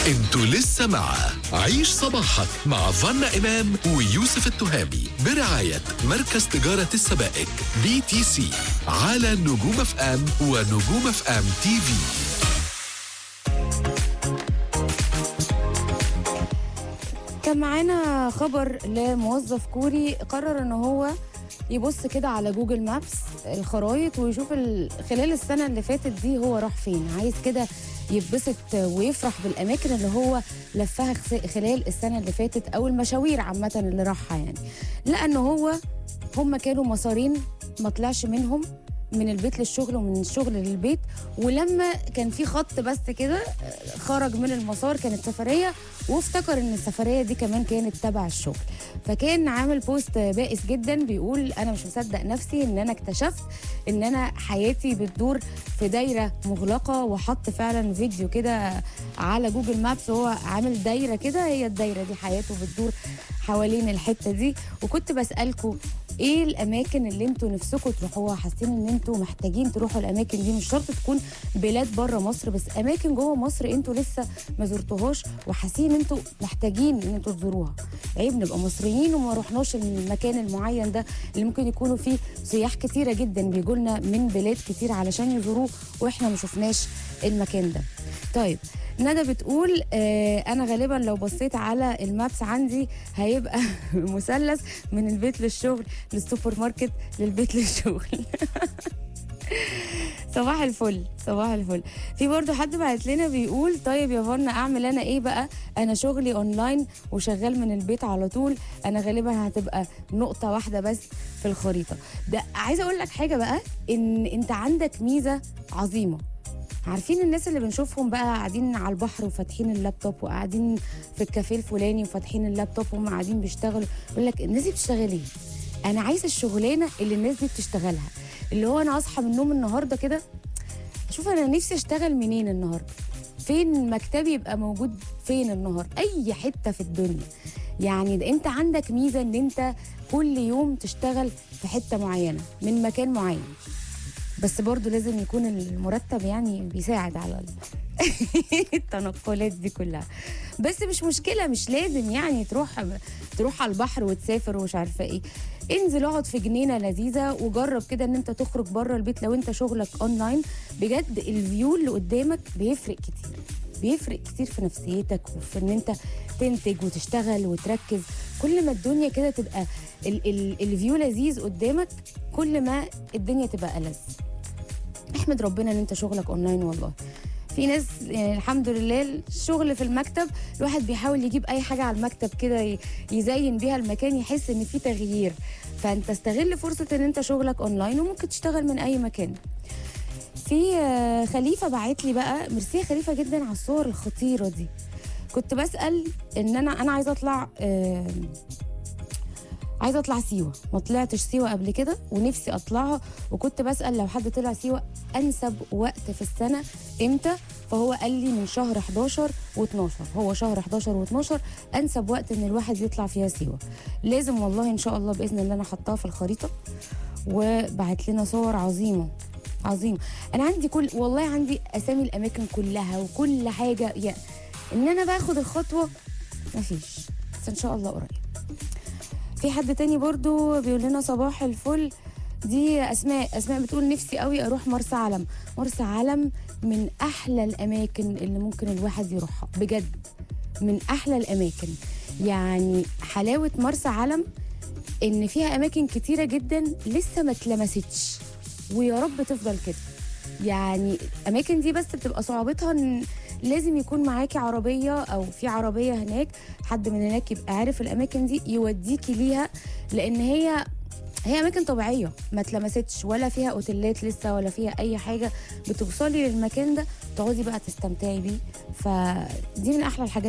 انتوا لسه مع عيش صباحك مع فنا إمام ويوسف التهامي برعاية مركز تجارة السبائك بي تي سي على نجوم اف ام ونجوم اف ام تي في كان معانا خبر لموظف كوري قرر ان هو يبص كده على جوجل مابس الخرايط ويشوف ال... خلال السنه اللي فاتت دي هو راح فين عايز كده يتبسط ويفرح بالاماكن اللي هو لفها خس- خلال السنه اللي فاتت او المشاوير عامه اللي راحها يعني لان هو هم كانوا مسارين ما طلعش منهم من البيت للشغل ومن الشغل للبيت ولما كان في خط بس كده آه، خرج من المسار كانت سفريه وافتكر ان السفريه دي كمان كانت تبع الشغل فكان عامل بوست بائس جدا بيقول انا مش مصدق نفسي ان انا اكتشفت ان انا حياتي بتدور في دايره مغلقه وحط فعلا فيديو كده على جوجل مابس هو عامل دايره كده هي الدايره دي حياته بتدور حوالين الحته دي وكنت بسالكم ايه الاماكن اللي انتوا نفسكم تروحوها حاسين ان انتوا محتاجين تروحوا الاماكن دي مش شرط تكون بلاد بره مصر بس اماكن جوه مصر انتوا لسه ما زرتوهاش وحاسين ان انتوا محتاجين ان انتوا تزوروها عيب نبقى مصريين وما رحناش المكان المعين ده اللي ممكن يكونوا فيه سياح كتيره جدا بيجوا لنا من بلاد كتير علشان يزوروه واحنا ما شفناش المكان ده طيب ندى بتقول آه انا غالبا لو بصيت على المابس عندي هيبقى مثلث من البيت للشغل للسوبر ماركت للبيت للشغل صباح الفل صباح الفل في برضه حد بعت لنا بيقول طيب يا فنا اعمل انا ايه بقى انا شغلي اونلاين وشغال من البيت على طول انا غالبا هتبقى نقطه واحده بس في الخريطه ده عايزه اقول لك حاجه بقى ان انت عندك ميزه عظيمه عارفين الناس اللي بنشوفهم بقى قاعدين على البحر وفاتحين اللابتوب وقاعدين في الكافيه الفلاني وفاتحين اللابتوب وهم قاعدين بيشتغلوا يقول لك الناس دي بتشتغل ايه؟ انا عايزه الشغلانه اللي الناس دي بتشتغلها اللي هو انا اصحى من النوم النهارده كده شوف انا نفسي اشتغل منين النهارده فين مكتبي يبقى موجود فين النهارده اي حته في الدنيا يعني ده انت عندك ميزه ان انت كل يوم تشتغل في حته معينه من مكان معين بس برضو لازم يكون المرتب يعني بيساعد على ال- التنقلات دي كلها بس مش مشكله مش لازم يعني تروح تروح على البحر وتسافر ومش عارفه ايه انزل اقعد في جنينه لذيذه وجرب كده ان انت تخرج بره البيت لو انت شغلك اونلاين بجد الفيو اللي قدامك بيفرق كتير بيفرق كتير في نفسيتك وفي ان انت تنتج وتشتغل وتركز كل ما الدنيا كده تبقى ال- ال- الفيو لذيذ قدامك كل ما الدنيا تبقى ألذ احمد ربنا ان انت شغلك اونلاين والله في ناس يعني الحمد لله الشغل في المكتب الواحد بيحاول يجيب اي حاجه على المكتب كده ي- يزين بيها المكان يحس ان في تغيير فانت استغل فرصه ان انت شغلك اونلاين وممكن تشتغل من اي مكان في آه، خليفه بعت لي بقى ميرسي يا خليفه جدا على الصور الخطيره دي كنت بسال ان انا انا عايزه اطلع آه، عايزه اطلع سيوه ما طلعتش سيوه قبل كده ونفسي اطلعها وكنت بسال لو حد طلع سيوه انسب وقت في السنه امتى فهو قال لي من شهر 11 و12 هو شهر 11 و12 انسب وقت ان الواحد يطلع فيها سيوه لازم والله ان شاء الله باذن الله انا حطاها في الخريطه وبعت لنا صور عظيمه عظيم انا عندي كل والله عندي اسامي الاماكن كلها وكل حاجه يعني ان انا باخد الخطوه مفيش بس ان شاء الله قريب في حد تاني برضو بيقول لنا صباح الفل دي اسماء اسماء بتقول نفسي قوي اروح مرسى علم مرسى علم من احلى الاماكن اللي ممكن الواحد يروحها بجد من احلى الاماكن يعني حلاوه مرسى علم ان فيها اماكن كتيره جدا لسه ما اتلمستش ويا رب تفضل كده يعني الاماكن دي بس بتبقى صعوبتها ان لازم يكون معاكي عربيه او في عربيه هناك حد من هناك يبقى عارف الاماكن دي يوديكي ليها لان هي هي اماكن طبيعيه ما اتلمستش ولا فيها اوتيلات لسه ولا فيها اي حاجه بتوصلي للمكان ده تقعدي بقى تستمتعي بيه فدي من احلى الحاجات